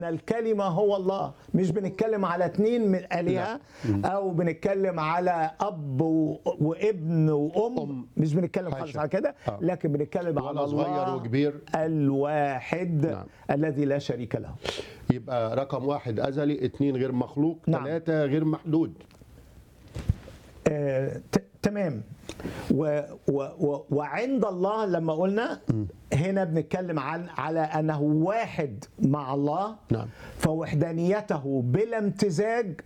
الكلمة هو الله مش بنتكلم على اتنين من آلهة أو بنتكلم على أب و... وابن وأم أم. مش بنتكلم حاشا. خالص على كده آه. لكن بنتكلم على ولا صغير الله وكبير. الواحد نعم. الذي لا شريك له يبقى رقم واحد أزلي اثنين غير مخلوق نعم. ثلاثة غير محدود آه، ت- تمام و و و وعند الله لما قلنا هنا بنتكلم عن على انه واحد مع الله نعم. فوحدانيته بلا امتزاج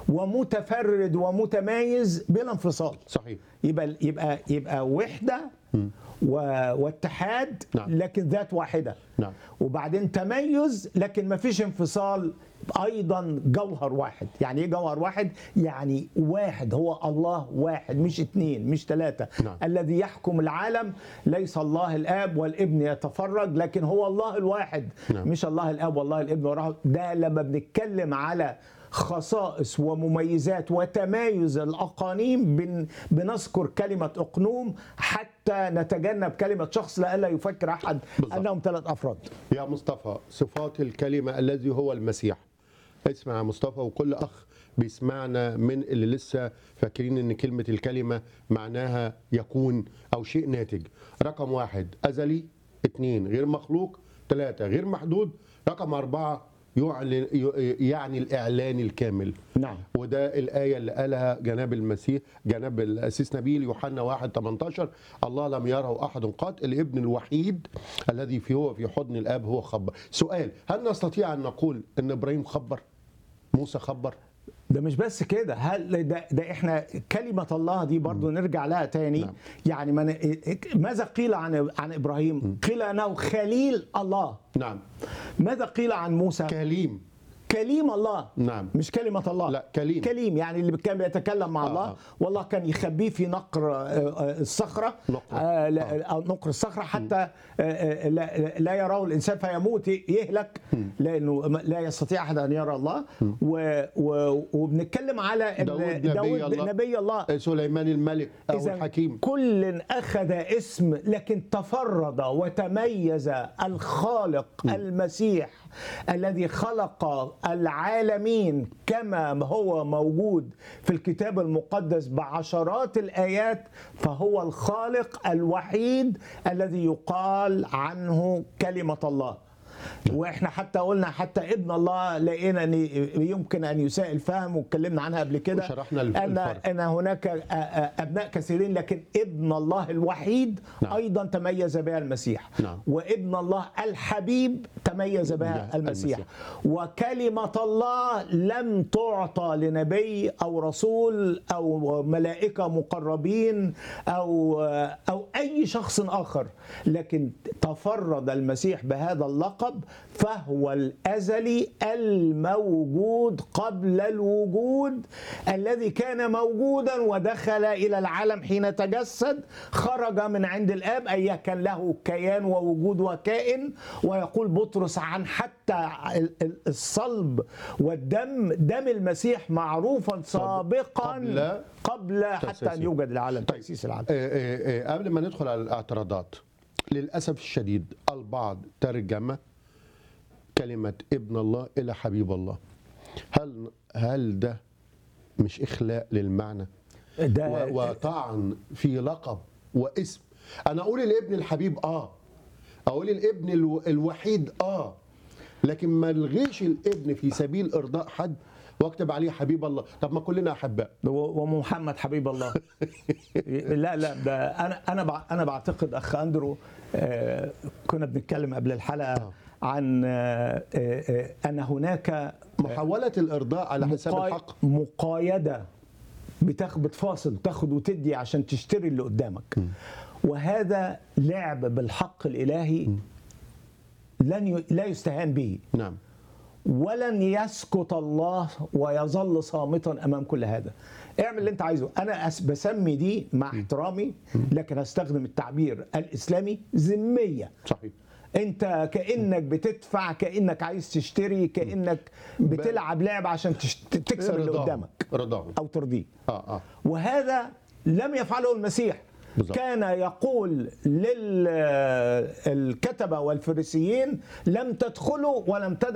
ومتفرد ومتميز بلا انفصال صحيح يبقى يبقى يبقى وحده و... واتحاد نعم. لكن ذات واحده نعم. وبعدين تميز لكن ما فيش انفصال ايضا جوهر واحد يعني ايه جوهر واحد يعني واحد هو الله واحد مش اتنين مش ثلاثة نعم. الذي يحكم العالم ليس الله الاب والابن يتفرج لكن هو الله الواحد نعم. مش الله الاب والله الابن والروح ده لما بنتكلم على خصائص ومميزات وتمايز الاقانيم بن بنذكر كلمه اقنوم حتى نتجنب كلمه شخص لئلا يفكر احد بالظبط. انهم ثلاث افراد يا مصطفى صفات الكلمة الذي هو المسيح اسمع يا مصطفى وكل أخ بيسمعنا من اللي لسه فاكرين ان كلمة الكلمة معناها يكون او شيء ناتج رقم واحد أزلي اثنين غير مخلوق ثلاثة غير محدود رقم أربعة يعلن يعني الإعلان الكامل نعم وده الآية اللي قالها جناب المسيح جناب الأسيس نبيل يوحنا 1 18 الله لم يره أحد قط الابن الوحيد الذي في هو في حضن الآب هو خبر سؤال هل نستطيع أن نقول أن إبراهيم خبر موسى خبر ده مش بس كده هل ده, ده احنا كلمة الله دي برضو نرجع لها تاني نعم. يعني من ماذا قيل عن عن ابراهيم؟ قيل انه خليل الله نعم ماذا قيل عن موسى؟ كليم كليم الله نعم. مش كلمة الله لا، كليم. كليم يعني اللي كان بيتكلم مع آه، الله آه. والله كان يخبيه في نقر آه، آه، الصخرة نقر. آه، لا- أو نقر الصخرة حتى آه، آه، لا لا يراه الإنسان فيموت يهلك لأنه لا يستطيع أحد أن يرى الله و- و- وبنتكلم على إن داود نبي داود الله. نبي الله سليمان الملك أو إذا الحكيم كل أخذ اسم لكن تفرد وتميز الخالق المسيح الذي خلق العالمين كما هو موجود في الكتاب المقدس بعشرات الآيات فهو الخالق الوحيد الذي يقال عنه كلمة الله واحنا حتى قلنا حتى ابن الله لقينا ان يمكن ان يساء الفهم واتكلمنا عنها قبل كده وشرحنا الف- ان الفرق. ان هناك آ- آ- ابناء كثيرين لكن ابن الله الوحيد نعم. ايضا تميز بها المسيح نعم. وابن الله الحبيب تميز بها بها المسيح المسيح. وكلمه الله لم تعطى لنبي او رسول او ملائكه مقربين او او اي شخص اخر لكن تفرد المسيح بهذا اللقب فهو الازلي الموجود قبل الوجود الذي كان موجودا ودخل الى العالم حين تجسد خرج من عند الاب اي كان له كيان ووجود وكائن ويقول بطرس عن حتى ال- ال- الصلب والدم دم المسيح معروفا سابقا قبل قبل حتى ان تأسيسه. يوجد العالم طيب. تاسيس العالم آه، آه، آه، قبل ما ندخل على الاعتراضات للأسف الشديد البعض ترجم كلمة ابن الله إلى حبيب الله هل هل ده مش إخلاء للمعنى ده و- وطعن في لقب واسم أنا أقول الابن الحبيب آه أقول الابن الو- الوحيد آه لكن ما الغيش الابن في سبيل إرضاء حد واكتب عليه حبيب الله طب ما كلنا أحباء و- ومحمد حبيب الله لا لا ده انا انا بع- انا بعتقد اخ اندرو آه، كنا بنتكلم قبل الحلقه عن آه، آه، آه، ان هناك محاولة الإرضاء على حساب مقاي- الحق مقايده بتاخد بتفاصل تاخد وتدي عشان تشتري اللي قدامك وهذا لعب بالحق الالهي لن ي... لا يستهان به نعم ولن يسكت الله ويظل صامتا امام كل هذا اعمل اللي انت عايزه انا أس- بسمي دي مع احترامي لكن هستخدم التعبير الاسلامي ذميه صحيح انت كانك بتدفع كانك عايز تشتري كانك بتلعب لعب عشان تشت... تكسب اللي رضاهم. قدامك رضاهم او ترضيه اه اه وهذا لم يفعله المسيح بالظبط. كان يقول للكتبة والفريسيين لم تدخلوا ولم تدخلوا